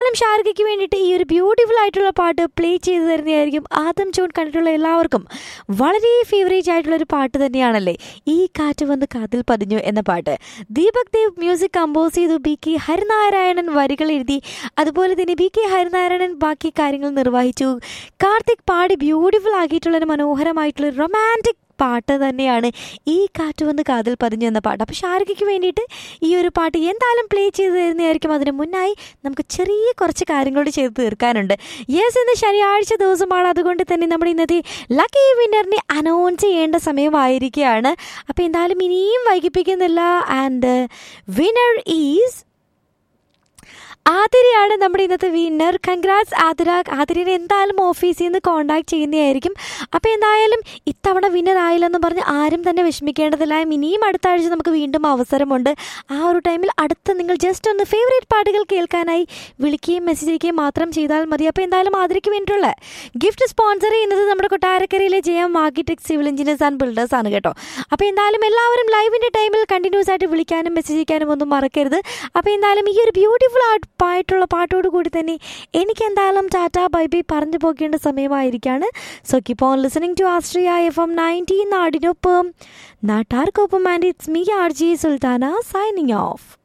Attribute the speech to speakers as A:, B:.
A: എന്തായാലും ഷാർഗയ്ക്ക് വേണ്ടിയിട്ട് ഈ ഒരു ബ്യൂട്ടിഫുൾ ആയിട്ടുള്ള പാട്ട് പ്ലേ ചെയ്തു തരുന്നതായിരിക്കും ആദം ജോൺ കണ്ടിട്ടുള്ള എല്ലാവർക്കും വളരെ ഫേവറേറ്റ് ആയിട്ടുള്ള ഒരു പാട്ട് തന്നെയാണല്ലേ ഈ കാറ്റ് വന്ന് കാതിൽ പതിഞ്ഞു എന്ന പാട്ട് ദീപക് ദേവ് മ്യൂസിക് കമ്പോസ് ചെയ്തു ബി കെ ഹരിനാരായണൻ വരികൾ എഴുതി അതുപോലെ തന്നെ ബി കെ ഹരിനാരായണൻ ബാക്കി കാര്യങ്ങൾ നിർവഹിച്ചു കാർത്തിക് പാടി ബ്യൂട്ടിഫുൾ ആക്കിയിട്ടുള്ള ഒരു മനോഹരമായിട്ടുള്ള റൊമാൻറ്റിക് പാട്ട് തന്നെയാണ് ഈ കാറ്റ് വന്ന് കാതിൽ പതിഞ്ഞു എന്ന പാട്ട് അപ്പോൾ ഷാരികയ്ക്ക് വേണ്ടിയിട്ട് ഈ ഒരു പാട്ട് എന്തായാലും പ്ലേ ചെയ്ത് തരുന്നതായിരിക്കും അതിന് മുന്നായി നമുക്ക് ചെറിയ കുറച്ച് കാര്യങ്ങളോട് ചെയ്ത് തീർക്കാനുണ്ട് യെസ് ഇന്ന് ശനിയാഴ്ച ദിവസമാണ് അതുകൊണ്ട് തന്നെ നമ്മുടെ ഇന്നത്തെ ലക്കി വിന്നറിനെ അനൗൺസ് ചെയ്യേണ്ട സമയമായിരിക്കുകയാണ് അപ്പോൾ എന്തായാലും ഇനിയും വൈകിപ്പിക്കുന്നില്ല ആൻഡ് വിന്നർ ഈസ് ആതിരയാണ് നമ്മുടെ ഇന്നത്തെ വിന്നർ കൺഗ്രാറ്റ്സ് ആതിര ആതിരനെ എന്തായാലും ഓഫീസിൽ നിന്ന് കോൺടാക്ട് ചെയ്യുന്നതായിരിക്കും അപ്പോൾ എന്തായാലും ഇത്തവണ വിന്നർ ആയില്ലെന്ന് പറഞ്ഞ് ആരും തന്നെ വിഷമിക്കേണ്ടതില്ല ഇനിയും അടുത്ത ആഴ്ച നമുക്ക് വീണ്ടും അവസരമുണ്ട് ആ ഒരു ടൈമിൽ അടുത്ത നിങ്ങൾ ജസ്റ്റ് ഒന്ന് ഫേവറേറ്റ് പാട്ടുകൾ കേൾക്കാനായി വിളിക്കുകയും മെസ്സേജ് അയക്കുകയും മാത്രം ചെയ്താൽ മതി അപ്പോൾ എന്തായാലും ആതിരയ്ക്ക് വേണ്ടിയിട്ടുള്ള ഗിഫ്റ്റ് സ്പോൺസർ ചെയ്യുന്നത് നമ്മുടെ കൊട്ടാരക്കരയിലെ Jayam architect civil engineers and builders ആണ് കേട്ടോ അപ്പോൾ എന്തായാലും എല്ലാവരും ലൈവിൻ്റെ ടൈമിൽ കണ്ടിന്യൂസ് ആയിട്ട് വിളിക്കാനും മെസ്സേജ് അയക്കാനും ഒന്നും മറക്കരുത് അപ്പോൾ എന്തായാലും ഈ ഒരു ബ്യൂട്ടിഫുൾ ആയിട്ടുള്ള പാട്ടോട് കൂടി തന്നെ എനിക്ക് എന്തായാലും ടാറ്റ ബൈ ബൈ പറഞ്ഞു പോകേണ്ട സമയമായിരിക്കാണ് so keep on listening to Astria F M nineteen നാടിനൊപ്പം നാട്ടാർക്കൊപ്പം and it's me R J Sultana signing of